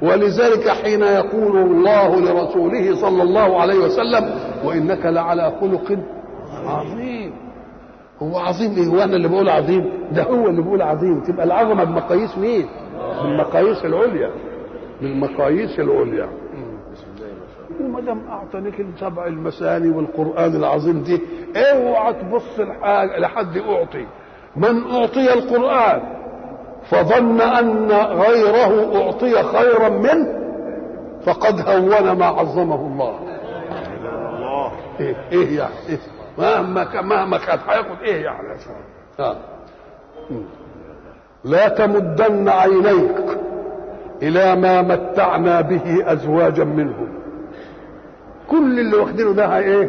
ولذلك حين يقول الله لرسوله صلى الله عليه وسلم وانك لعلى خلق عظيم هو عظيم ايه هو انا اللي بقول عظيم ده هو اللي بيقول عظيم تبقى العظمه بمقاييس مين بالمقاييس العليا بالمقاييس العليا وما دام اعطانيك السبع المثاني والقران العظيم دي اوعى تبص لحاجه لحد اعطي من اعطي القران فظن ان غيره اعطي خيرا منه فقد هون ما عظمه الله ايه ايه يعني إيه؟ مهما كان مهما كان هياخد ايه يعني آه. لا تمدن عينيك الى ما متعنا به ازواجا منهم كل اللي واخدينه ده ايه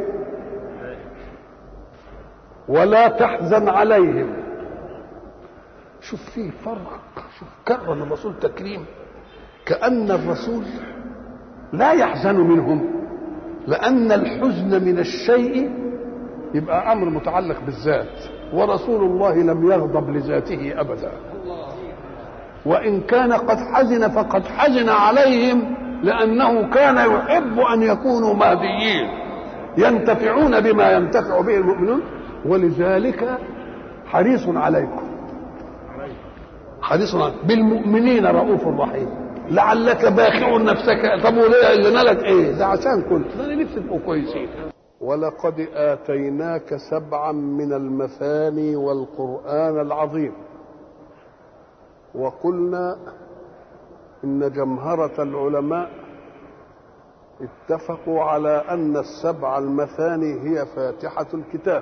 ولا تحزن عليهم شوف في فرق شوف كرم الرسول تكريم كأن الرسول لا يحزن منهم لأن الحزن من الشيء يبقى أمر متعلق بالذات ورسول الله لم يغضب لذاته أبدا وإن كان قد حزن فقد حزن عليهم لأنه كان يحب أن يكونوا مهديين ينتفعون بما ينتفع به المؤمنون ولذلك حريص عليكم حريص عليكم بالمؤمنين رؤوف رحيم لعلك باخع نفسك طب وليه اللي نالك ايه ده عشان كنت انا نفسي تبقوا كويسين ولقد اتيناك سبعا من المثاني والقران العظيم وقلنا ان جمهره العلماء اتفقوا على ان السبع المثاني هي فاتحه الكتاب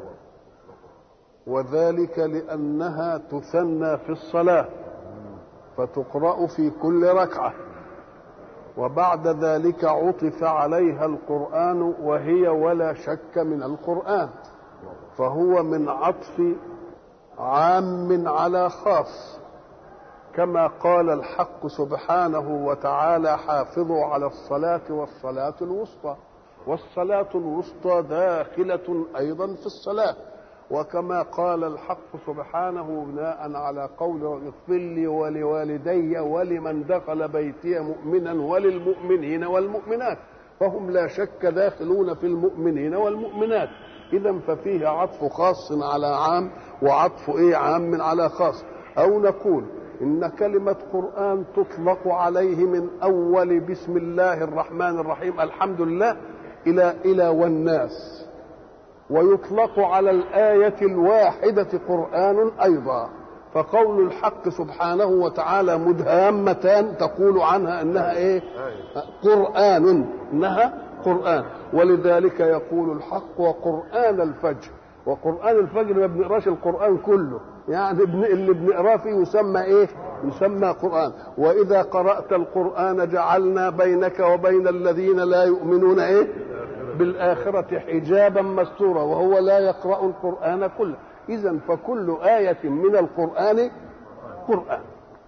وذلك لانها تثنى في الصلاه فتقرا في كل ركعه وبعد ذلك عطف عليها القران وهي ولا شك من القران فهو من عطف عام على خاص كما قال الحق سبحانه وتعالى حافظوا على الصلاه والصلاه الوسطى والصلاه الوسطى داخله ايضا في الصلاه وكما قال الحق سبحانه بناء على قول اغفر لي ولوالدي ولمن دخل بيتي مؤمنا وللمؤمنين والمؤمنات فهم لا شك داخلون في المؤمنين والمؤمنات اذا ففيه عطف خاص على عام وعطف ايه عام على خاص او نقول ان كلمه قران تطلق عليه من اول بسم الله الرحمن الرحيم الحمد لله الى الى والناس ويطلق على الآية الواحدة قرآن أيضا فقول الحق سبحانه وتعالى مدهامتان تقول عنها أنها إيه قرآن إنها قرآن ولذلك يقول الحق وقرآن الفجر وقرآن الفجر ما بنقراش القرآن كله يعني اللي بنقراه فيه يسمى ايه يسمى قرآن وإذا قرأت القرآن جعلنا بينك وبين الذين لا يؤمنون ايه بالآخرة حجابا مستورا وهو لا يقرأ القرآن كله إذا فكل آية من القرآن قرآن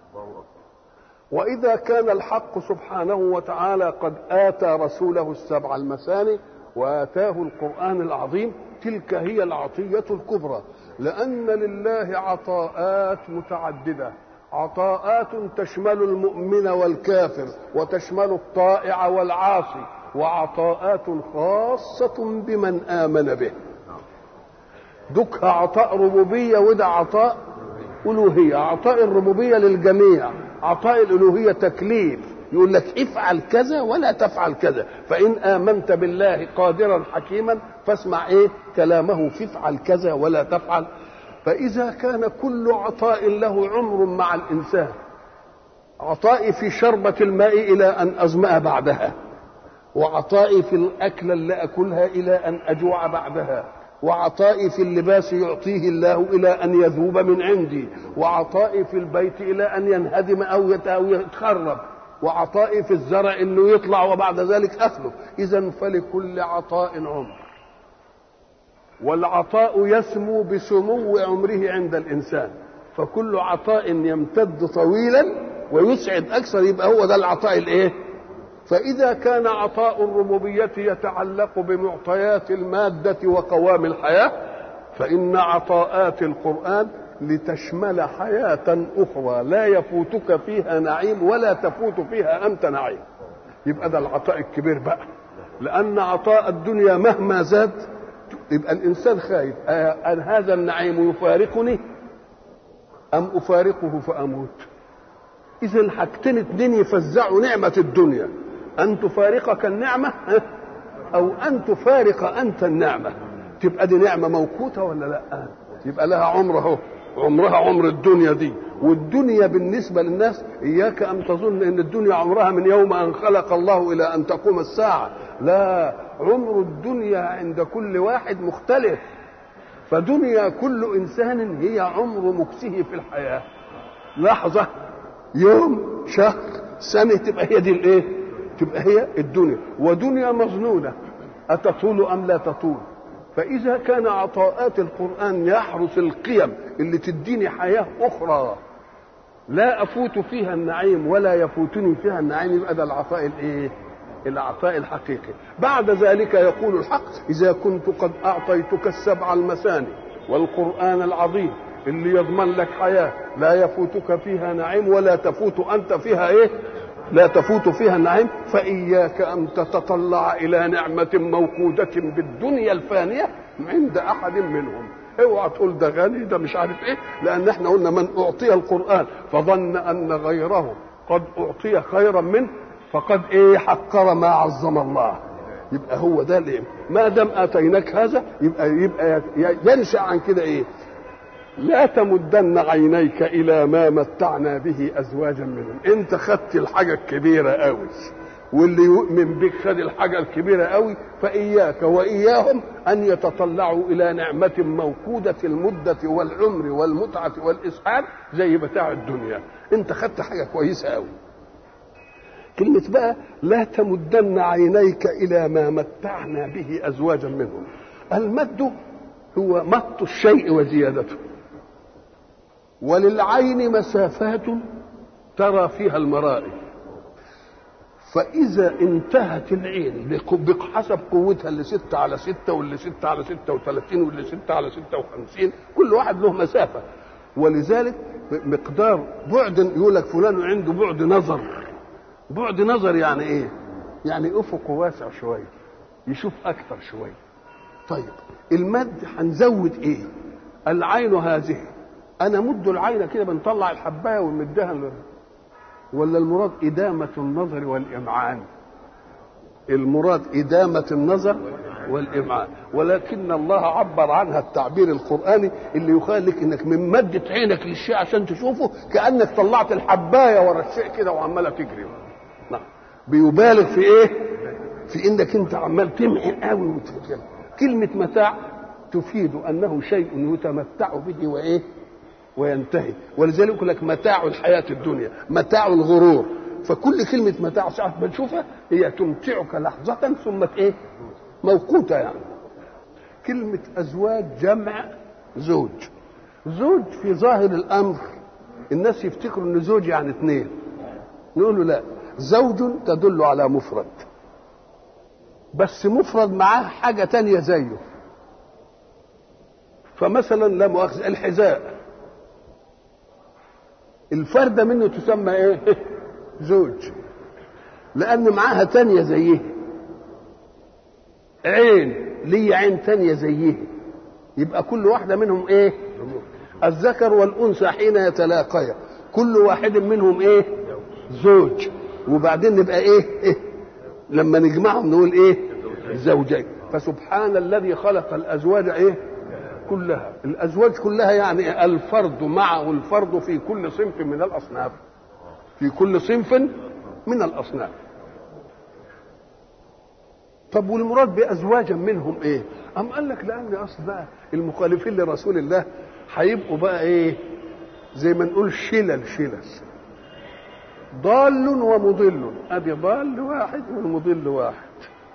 وإذا كان الحق سبحانه وتعالى قد آتى رسوله السبع المثاني وآتاه القرآن العظيم تلك هي العطية الكبرى لأن لله عطاءات متعددة عطاءات تشمل المؤمن والكافر وتشمل الطائع والعاصي وعطاءات خاصة بمن آمن به دك عطاء ربوبية وده عطاء ألوهية عطاء الربوبية للجميع عطاء الألوهية تكليف يقول لك افعل كذا ولا تفعل كذا فإن آمنت بالله قادرا حكيما فاسمع إيه كلامه فافعل كذا ولا تفعل فإذا كان كل عطاء له عمر مع الإنسان عطائي في شربة الماء إلى أن أظمأ بعدها وعطائي في الأكلة اللي أكلها إلى أن أجوع بعدها وعطائي في اللباس يعطيه الله إلى أن يذوب من عندي وعطائي في البيت إلى أن ينهدم أو يتخرب وعطائي في الزرع أنه يطلع وبعد ذلك أخلف إذا فلكل عطاء عمر والعطاء يسمو بسمو عمره عند الإنسان فكل عطاء يمتد طويلا ويسعد أكثر يبقى هو ده العطاء الإيه؟ فإذا كان عطاء الربوبية يتعلق بمعطيات المادة وقوام الحياة فإن عطاءات القرآن لتشمل حياة أخرى لا يفوتك فيها نعيم ولا تفوت فيها أنت نعيم يبقى ده العطاء الكبير بقى لأن عطاء الدنيا مهما زاد يبقى الإنسان خايف أن هذا النعيم يفارقني أم أفارقه فأموت إذا حاجتين اتنين يفزعوا نعمة الدنيا أن تفارقك النعمة أو أن تفارق أنت النعمة تبقى دي نعمة موقوتة ولا لا يبقى لها عمر اهو عمرها عمر الدنيا دي والدنيا بالنسبة للناس إياك أن تظن أن الدنيا عمرها من يوم أن خلق الله إلى أن تقوم الساعة لا عمر الدنيا عند كل واحد مختلف فدنيا كل إنسان هي عمر مكسه في الحياة لحظة يوم شهر سنة تبقى هي دي الإيه تبقى هي الدنيا ودنيا مظنونة أتطول أم لا تطول فإذا كان عطاءات القرآن يحرس القيم اللي تديني حياة أخرى لا أفوت فيها النعيم ولا يفوتني فيها النعيم يبقى ده العطاء الإيه؟ العطاء الحقيقي بعد ذلك يقول الحق إذا كنت قد أعطيتك السبع المثاني والقرآن العظيم اللي يضمن لك حياة لا يفوتك فيها نعيم ولا تفوت أنت فيها إيه لا تفوت فيها النعيم فإياك أن تتطلع إلى نعمة موقودة بالدنيا الفانية عند أحد منهم اوعى تقول ده غني ده مش عارف ايه لان احنا قلنا من اعطي القران فظن ان غيره قد اعطي خيرا منه فقد ايه حقر ما عظم الله يبقى هو ده الايه ما دام اتيناك هذا يبقى يبقى ينشا عن كده ايه لا تمدن عينيك الى ما متعنا به ازواجا منهم انت خدت الحاجه الكبيره قوي واللي يؤمن بك خد الحاجه الكبيره قوي فاياك واياهم ان يتطلعوا الى نعمه موقوده المده والعمر والمتعه والاسعاد زي بتاع الدنيا انت خدت حاجه كويسه قوي كلمة بقى لا تمدن عينيك إلى ما متعنا به أزواجا منهم المد هو مط الشيء وزيادته وللعين مسافات ترى فيها المرائي فإذا انتهت العين بحسب قوتها اللي ستة على ستة واللي ستة على ستة وثلاثين واللي ستة على ستة وخمسين كل واحد له مسافة ولذلك مقدار بعد يقول لك فلان عنده بعد نظر بعد نظر يعني ايه يعني افقه واسع شويه يشوف اكثر شويه طيب المد هنزود ايه العين هذه انا مد العين كده بنطلع الحبايه ونمدها ولا المراد إدامة النظر والإمعان المراد إدامة النظر والإمعان ولكن الله عبر عنها التعبير القرآني اللي يخليك إنك من مدة عينك للشيء عشان تشوفه كأنك طلعت الحباية ورا الشيء كده وعمالة تجري نعم بيبالغ في إيه؟ في إنك أنت عمال تمعن قوي وتتكلم كلمة متاع تفيد أنه شيء يتمتع به وإيه؟ وينتهي ولذلك يقول لك متاع الحياة الدنيا متاع الغرور فكل كلمة متاع ساعة ما تشوفها هي تمتعك لحظة ثم ايه موقوتة يعني كلمة أزواج جمع زوج زوج في ظاهر الأمر الناس يفتكروا إن زوج يعني اثنين نقول له لا زوج تدل على مفرد بس مفرد معاه حاجة تانية زيه فمثلا لا مؤاخذة الحذاء الفردة منه تسمى ايه زوج لان معاها تانية زيه عين ليه عين تانية زيه يبقى كل واحدة منهم ايه الذكر والانثى حين يتلاقيا كل واحد منهم ايه زوج وبعدين نبقى ايه, إيه؟ لما نجمعهم نقول ايه زوجين فسبحان الذي خلق الازواج ايه كلها الازواج كلها يعني الفرد معه الفرد في كل صنف من الاصناف في كل صنف من الاصناف طب والمراد بازواجا منهم ايه ام قال لك لان اصل بقى المخالفين لرسول الله هيبقوا بقى ايه زي ما نقول شلل شلل ضال ومضل ادي ضال واحد والمضل واحد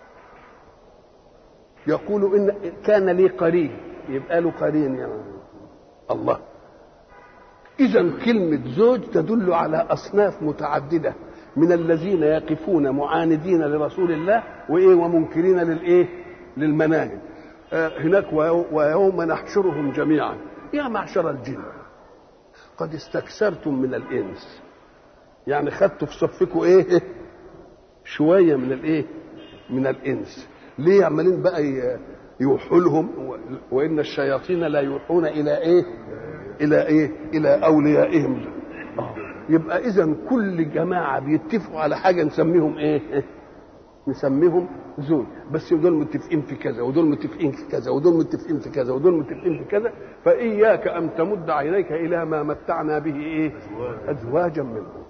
يقول ان كان لي قرين يبقى له قرين يعني الله اذا كلمه زوج تدل على اصناف متعدده من الذين يقفون معاندين لرسول الله وايه ومنكرين للايه للمناهج آه هناك ويوم نحشرهم جميعا يا معشر الجن قد استكثرتم من الانس يعني خدتوا في صفكم ايه شويه من الايه من الانس ليه عمالين بقى يوحوا لهم وان الشياطين لا يوحون الى ايه الى ايه الى اوليائهم يبقى اذا كل جماعه بيتفقوا على حاجه نسميهم ايه نسميهم زول بس دول متفقين في كذا ودول متفقين في كذا ودول متفقين في كذا ودول متفقين في كذا فإياك أن تمد عينيك إلى ما متعنا به إيه أزواجا منهم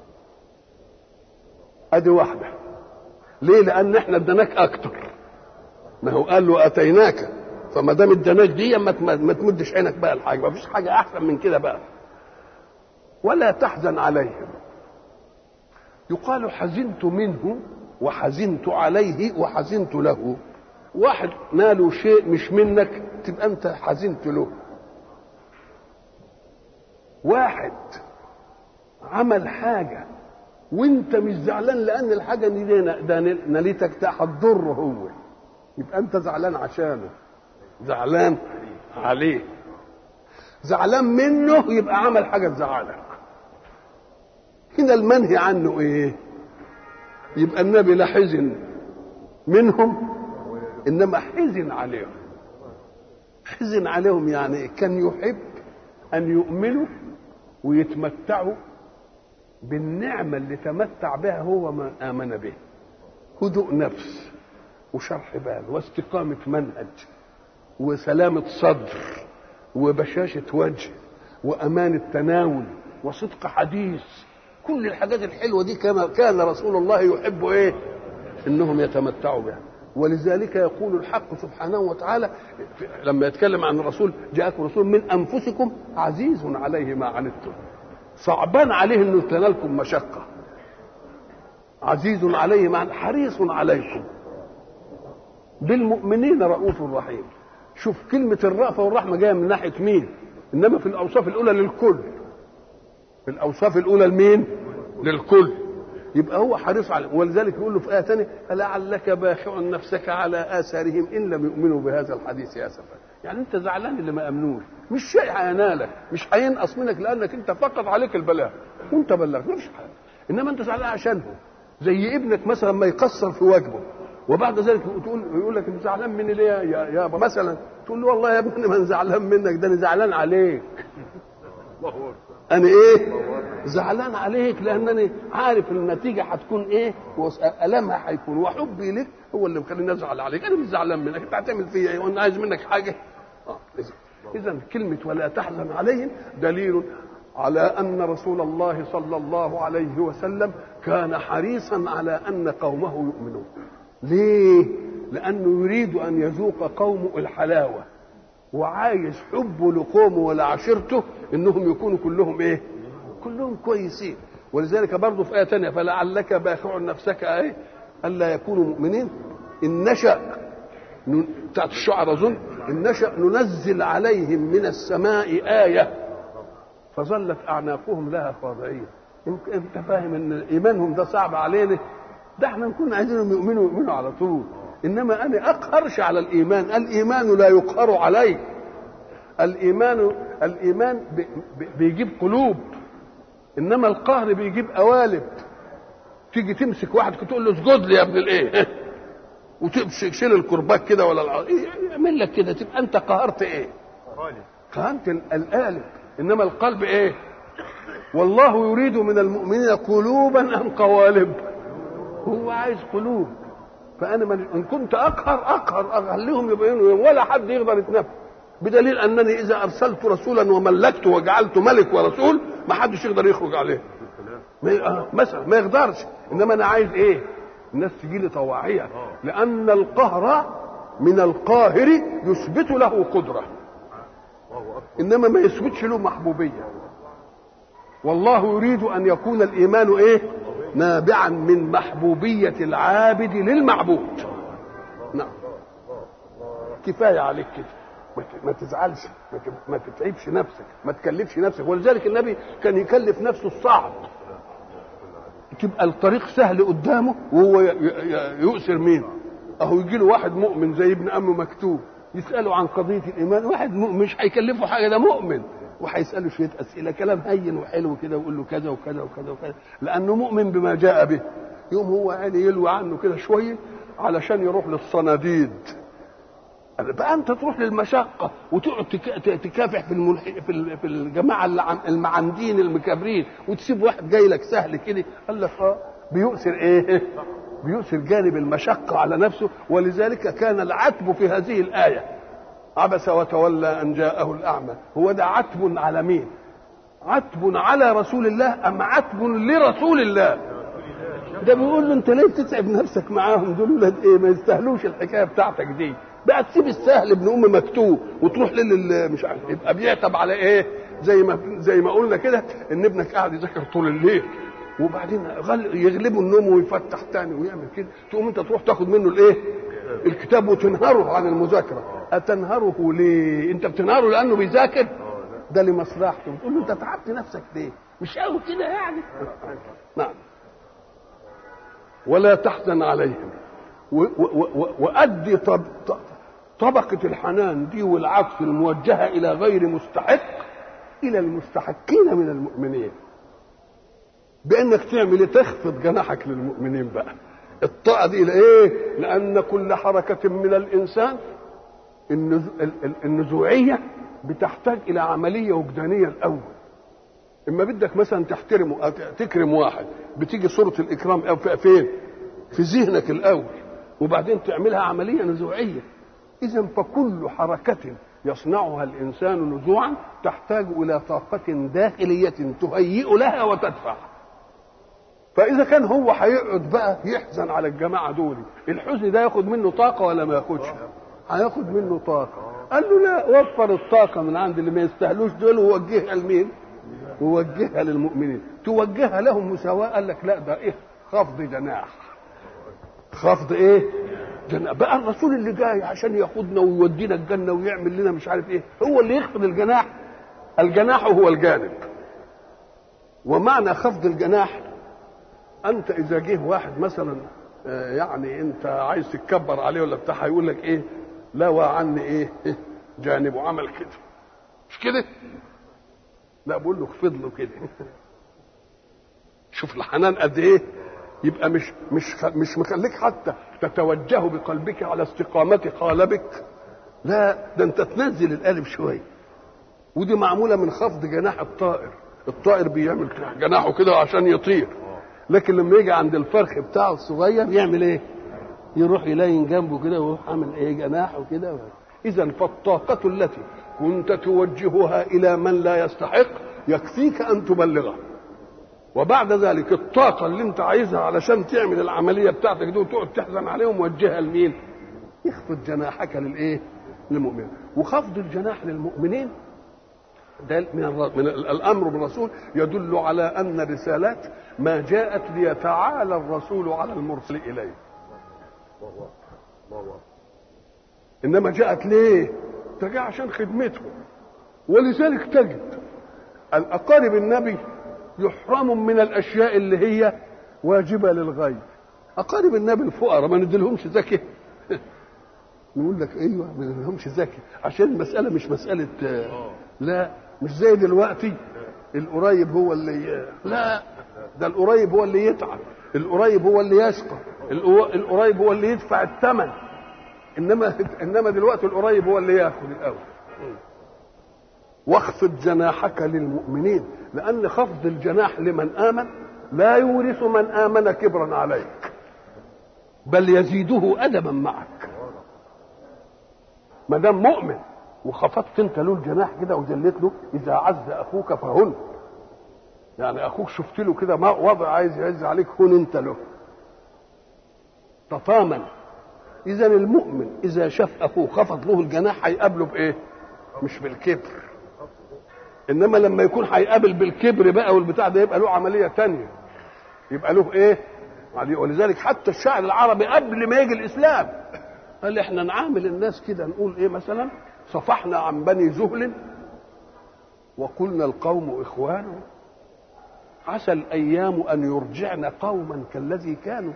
أدي واحدة ليه لأن إحنا اديناك أكتر ما هو قال له أتيناك فما دام اديناك دي ما تمدش عينك بقى الحاجة ما فيش حاجة أحسن من كده بقى ولا تحزن عليهم يقال حزنت منه وحزنت عليه وحزنت له واحد ناله شيء مش منك تبقى انت حزنت له واحد عمل حاجة وانت مش زعلان لان الحاجة دي ده ناليتك هتضره هو يبقى انت زعلان عشانه زعلان عليه زعلان منه يبقى عمل حاجة تزعلك هنا المنهي عنه ايه يبقى النبي لا حزن منهم انما حزن عليهم حزن عليهم يعني كان يحب ان يؤمنوا ويتمتعوا بالنعمة اللي تمتع بها هو ما آمن به هدوء نفس وشرح بال واستقامة منهج وسلامة صدر وبشاشة وجه وأمان التناول وصدق حديث كل الحاجات الحلوه دي كما كان رسول الله يحب ايه انهم يتمتعوا بها ولذلك يقول الحق سبحانه وتعالى لما يتكلم عن الرسول جاءكم رسول من انفسكم عزيز عليه ما عنتم صعبان عليه انه تنالكم مشقه عزيز عليه ما حريص عليكم بالمؤمنين رؤوف رحيم شوف كلمة الرأفة والرحمة جاية من ناحية مين إنما في الأوصاف الأولى للكل في الاوصاف الاولى لمين للكل يبقى هو حريص على ولذلك يقول له في ايه ثانيه لعلك باخع نفسك على اثارهم ان لم يؤمنوا بهذا الحديث اسفا يعني انت زعلان اللي ما امنوش مش شيء هينالك مش هينقص منك لانك انت فقط عليك البلاغ وانت بلغت مفيش حاجه انما انت زعلان عشانهم زي ابنك مثلا ما يقصر في واجبه وبعد ذلك تقول يقول لك انت زعلان مني ليه يا يابا مثلا تقول له والله يا ابني ما زعلان منك ده انا زعلان عليك انا ايه زعلان عليك لانني عارف النتيجه هتكون ايه والمها هيكون وحبي لك هو اللي مخليني ازعل عليك انا مش زعلان منك انت هتعمل فيا ايه وانا عايز منك حاجه آه. اذا كلمه ولا تحزن عليهم دليل على ان رسول الله صلى الله عليه وسلم كان حريصا على ان قومه يؤمنون ليه لانه يريد ان يذوق قومه الحلاوه وعايز حبه لقومه ولعشيرته انهم يكونوا كلهم ايه كلهم كويسين ولذلك برضه في ايه ثانيه فلعلك باخع نفسك ايه الا يكونوا مؤمنين ان نشا بتاعت الشعر اظن ان نشا ننزل عليهم من السماء ايه فظلت اعناقهم لها خاضعين انت فاهم ان ايمانهم ده صعب علينا ده احنا نكون عايزينهم يؤمنوا يؤمنوا على طول انما انا اقهرش على الايمان الايمان لا يقهر عليه الايمان الايمان بيجيب قلوب انما القهر بيجيب قوالب تيجي تمسك واحد تقول له اسجد لي يا ابن الايه وتشيل الكرباج كده ولا يعمل لك كده تبقى انت قهرت ايه قهرت القالب انما القلب ايه والله يريد من المؤمنين قلوبا ام قوالب هو عايز قلوب فانا من ان كنت اقهر اقهر اخليهم يبينوا ولا حد يقدر يتنفس بدليل انني اذا ارسلت رسولا وملكته وجعلته ملك ورسول ما حدش يقدر يخرج عليه ما مثلا ما يقدرش انما انا عايز ايه الناس تجي لي طواعيه لان القهر من القاهر يثبت له قدره انما ما يثبتش له محبوبيه والله يريد ان يكون الايمان ايه نابعا من محبوبيه العابد للمعبود نعم كفايه عليك كده ما تزعلش ما تتعبش نفسك ما تكلفش نفسك ولذلك النبي كان يكلف نفسه الصعب تبقى الطريق سهل قدامه وهو يؤسر مين اهو يجي له واحد مؤمن زي ابن ام مكتوب يساله عن قضيه الايمان واحد مؤمن مش هيكلفه حاجه ده مؤمن وهيساله شويه اسئله كلام هين وحلو كده ويقول له كذا وكذا وكذا وكذا لانه مؤمن بما جاء به يوم هو يعني يلوى عنه كده شويه علشان يروح للصناديد بقى انت تروح للمشقه وتقعد تكافح في الملح... في ال- في الجماعه اللي عن- المعندين المكابرين وتسيب واحد جاي لك سهل كده قال لك اه بيؤثر ايه؟ بيؤثر جانب المشقه على نفسه ولذلك كان العتب في هذه الايه عبس وتولى ان جاءه الاعمى هو ده عتب على مين؟ عتب على رسول الله ام عتب لرسول الله؟ ده بيقول له انت ليه بتتعب نفسك معاهم دول ولاد ايه ما يستاهلوش الحكايه بتاعتك دي بقى تسيب السهل ابن ام مكتوب وتروح لل مش عارف يبقى بيعتب على ايه زي ما زي ما قلنا كده ان ابنك قاعد يذاكر طول الليل وبعدين غل- يغلبه النوم ويفتح تاني ويعمل كده تقوم انت تروح تاخد منه الايه الكتاب وتنهره عن المذاكره اتنهره ليه انت بتنهره لانه بيذاكر ده لمصلحته بتقول له انت تعبت نفسك ليه مش قوي كده يعني نعم ولا تحزن عليهم و- و- و- وأدي طب ط- طبقة الحنان دي والعطف الموجهة إلى غير مستحق إلى المستحقين من المؤمنين بأنك تعمل إيه؟ تخفض جناحك للمؤمنين بقى الطاعة دي لإيه؟ لأن كل حركة من الإنسان النزو- ال- ال- النزوعية بتحتاج إلى عملية وجدانية الأول اما بدك مثلا تحترم أو تكرم واحد بتيجي صوره الاكرام أو في- فين في ذهنك الاول وبعدين تعملها عمليه نزوعيه اذا فكل حركه يصنعها الانسان نزوعا تحتاج الى طاقه داخليه تهيئ لها وتدفع فاذا كان هو هيقعد بقى يحزن على الجماعه دول الحزن ده ياخد منه طاقه ولا ما ياخدش هياخد منه طاقه قال له لا وفر الطاقه من عند اللي ما يستاهلوش دول ووجهها لمين ووجهها للمؤمنين توجهها لهم مساواة قال لك لا ده ايه خفض جناح خفض ايه جناح بقى الرسول اللي جاي عشان ياخدنا ويودينا الجنة ويعمل لنا مش عارف ايه هو اللي يخفض الجناح الجناح هو الجانب ومعنى خفض الجناح انت اذا جه واحد مثلا آه، يعني انت عايز تتكبر عليه ولا بتاع هيقول لك ايه لوى عني ايه جانبه عمل كده مش كده لا بقول له اخفض له كده شوف الحنان قد ايه يبقى مش مش خ- مش مخليك حتى تتوجه بقلبك على استقامة قالبك لا ده انت تنزل القالب شويه ودي معموله من خفض جناح الطائر الطائر بيعمل كده جناحه كده عشان يطير لكن لما يجي عند الفرخ بتاعه الصغير يعمل ايه يروح يلاين جنبه كده ويروح عامل ايه جناحه كده اذا فالطاقه التي كنت توجهها الى من لا يستحق يكفيك ان تبلغه وبعد ذلك الطاقه اللي انت عايزها علشان تعمل العمليه بتاعتك دي وتقعد تحزن عليهم وجهها لمين يخفض جناحك للايه للمؤمنين وخفض الجناح للمؤمنين ده من, الر... من ال- الامر بالرسول يدل على ان الرسالات ما جاءت ليتعالى الرسول على المرسل اليه انما جاءت ليه ده جاء عشان خدمته ولذلك تجد الاقارب النبي يحرم من الاشياء اللي هي واجبه للغير اقارب النبي الفقراء ما نديلهمش زكاه نقول لك ايوه ما نديلهمش زكاه عشان المساله مش مساله آه، لا مش زي دلوقتي القريب هو اللي لا ده القريب هو اللي يتعب القريب هو اللي يشقى القو- القريب هو اللي يدفع الثمن انما انما دلوقتي القريب هو اللي ياخذ الاول واخفض جناحك للمؤمنين لان خفض الجناح لمن امن لا يورث من امن كبرا عليك بل يزيده ادبا معك ما دام مؤمن وخفضت انت له الجناح كده وجليت له اذا عز اخوك فهن يعني اخوك شفت له كده ما وضع عايز يعز عليك هن انت له تطامن اذا المؤمن اذا شاف اخوه خفض له الجناح هيقابله بايه مش بالكبر انما لما يكون هيقابل بالكبر بقى والبتاع ده يبقى له عمليه تانية يبقى له ايه عليه- ولذلك حتى الشاعر العربي قبل ما يجي الاسلام قال احنا نعامل الناس كده نقول ايه مثلا صفحنا عن بني زهل وقلنا القوم اخوان عسى الايام ان يرجعن قوما كالذي كانوا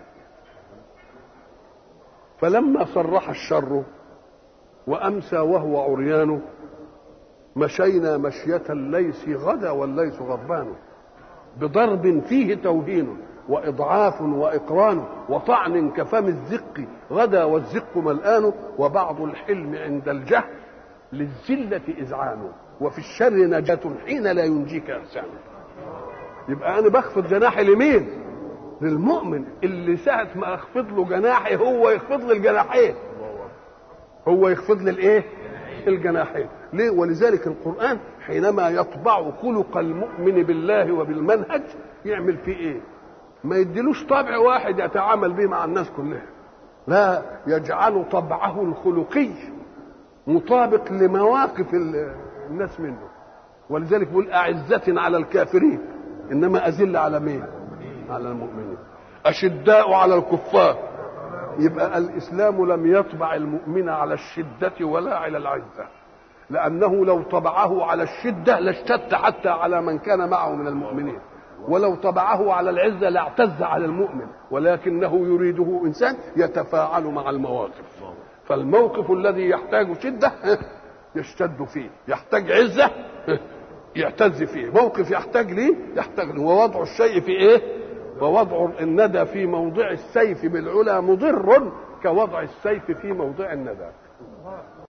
فلما صرح الشر وامسى وهو عريان مشينا مشية الليث غدا والليث غضبان بضرب فيه توهين وإضعاف وإقران وطعن كفم الزق غدا والزق ملآن وبعض الحلم عند الجهل للذلة إذعان وفي الشر نجاة حين لا ينجيك إحسان يبقى أنا بخفض جناحي لمين؟ للمؤمن اللي ساعة ما أخفض له جناحي هو يخفض لي الجناحين هو يخفض لي الإيه؟ الجناحين ليه؟ ولذلك القرآن حينما يطبع خلق المؤمن بالله وبالمنهج يعمل فيه إيه؟ ما يديلوش طبع واحد يتعامل به مع الناس كلها لا يجعل طبعه الخلقي مطابق لمواقف الناس منه ولذلك بيقول أعزة على الكافرين إنما أذل على مين؟ على المؤمنين أشداء على الكفار يبقى الإسلام لم يطبع المؤمن على الشدة ولا على العزة لأنه لو طبعه على الشدة لاشتد حتى على من كان معه من المؤمنين ولو طبعه على العزة لاعتز على المؤمن ولكنه يريده إنسان يتفاعل مع المواقف فالموقف الذي يحتاج شدة يشتد فيه يحتاج عزة يعتز فيه موقف يحتاج ليه يحتاج له ووضع الشيء في ايه ووضع الندى في موضع السيف بالعلا مضر كوضع السيف في موضع الندى